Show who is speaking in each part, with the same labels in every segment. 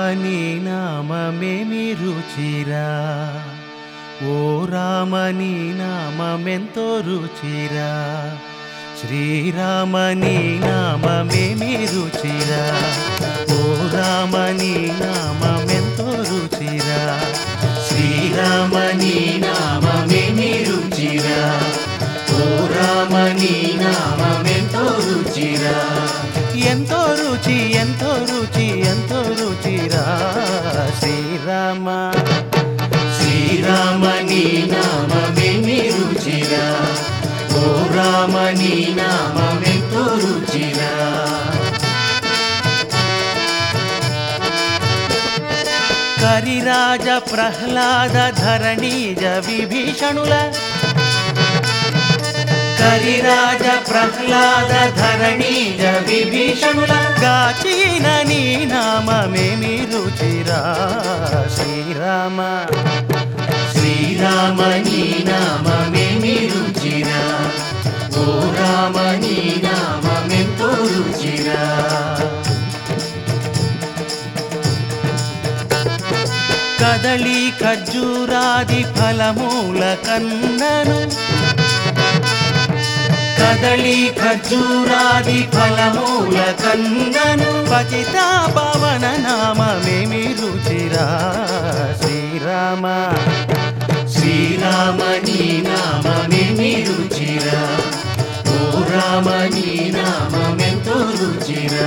Speaker 1: నీ నామమేమి రుచిరా ఓ రామ నీ నామమెంతో రుచిరా శ్రీరామ నీ నామమేమి రుచిరా ఓ రామ నీ నామమెంతో రుచిరా శ్రీరామ నీ నామమేమి రుచిరా ఓ రామ నీ నామమెంతో రుచిరా ఎంతో రుచి ఎంతో రుచి ఎంతో రుచిరా శ్రీరామ శ్రీరామ నీ నామమేమి రుచిరా ఓ రామ నీ నామమెంతో రుచిరా కరిరాజ ప్రహ్లాద ధరణీజ విభీషణుల కరిరాజ ప్రహ్లాద ధరణీజ విభీషణుల గాచిన నీ నామమేమి రుచిరా శ్రీరామ శ్రీరామ నీ నామమేమి రుచిరా ఓ రామ నీ నామమెంతో రుచిరా కదళి ఖర్జూరాది ఫలమూల కన్నను కదళి ఖర్జూరాది ఫలమూల కన్నను పతిత పవన నామమేమి రుచిరా శ్రీరామ శ్రీరామ నీ నామమేమి రుచిరా ఓ రామ నీ నామమెంతో రుచిరా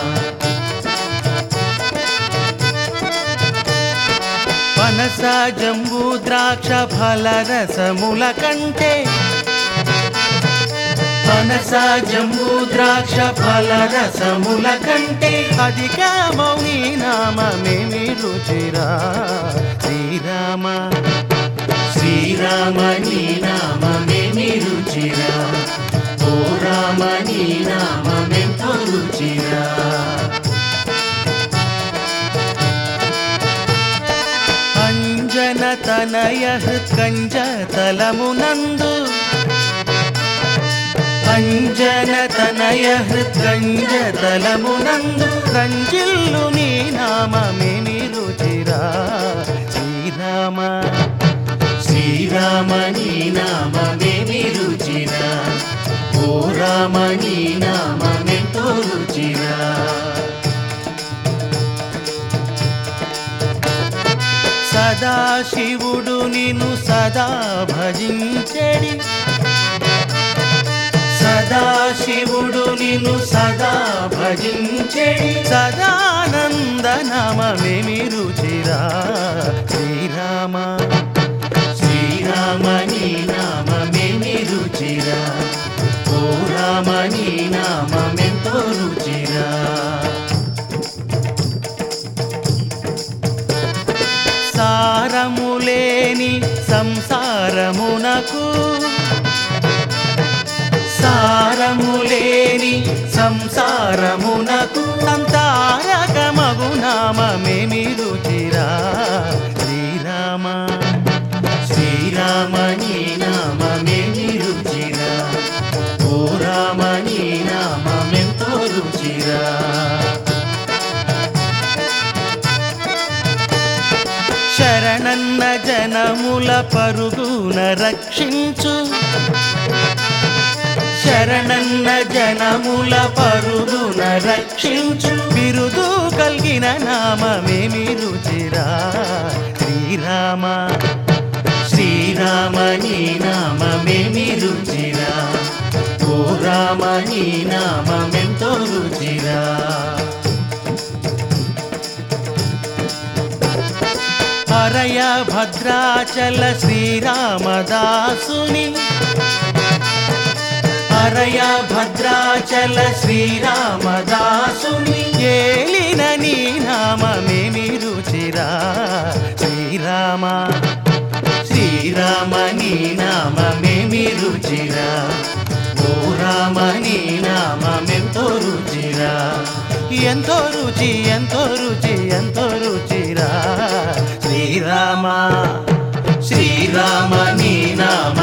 Speaker 1: పనస జంబూ ద్రాక్ష ఫల రసముల కంటే పనస జంబూ ద్రాక్ష ఫల రసముల కంటే అధిక మౌని నామమేమి రుచిరా శ్రీరామ శ్రీరామ నీ నామమేమి రుచిరా ఓ రామ నీ నామమెంతో రుచిరా అంజన తనయ కంజ తలమునందు అంజన తనయ కంజ తలమునందు కంజిల్లు నీ నామమేమి రుచిరా శ్రీరామ శ్రీరామ నీ నామమేమి రుచిరా ఓ రామ నీ నామమెంతో రుచిరా సదాశివుడు నిన్ను సదా భజించెడి సదాశివుడు నిన్ను సదా భజించెడి సదానంద నామమేమి రుచిరా శ్రీరామ శ్రీరామ నీ నామమేమి రుచిరా ఓ రామ నీ నామమెంతో రుచిరా సారములేని సంసారమునకు సారములేని సంసారమునకు సంతారక మగు నామమేమి రుచిరా శ్రీరామ శ్రీరామ నీ నామమేమి రుచిరా ఓ రామ నీ నామమెంతో రుచిరా శరణన్న జనముల పరుగున రక్షించు శరణన్న జనముల పరుగున రక్షించు బిరుదు కలిగిన నామమేమి రుచిరా శ్రీరామ శ్రీరామ నీ నామమేమి రుచిరా ఓ రామ నీ నామమెంతో రుచిరా హరయ భద్రాచల శ్రీరామదాసుని హరయ భద్రాచల శ్రీరామదాసుని ఏలిన నీ నామమేమి రుచిరా శ్రీరామ శ్రీరామ నీ నామమేమి రుచిరా ఓ రామ నీ నామమెంతో రుచిరా ఎంతో రుచి ఎంతో రుచి ఎంతో రుచిరా శ్రీరామ శ్రీరామ నీ నామ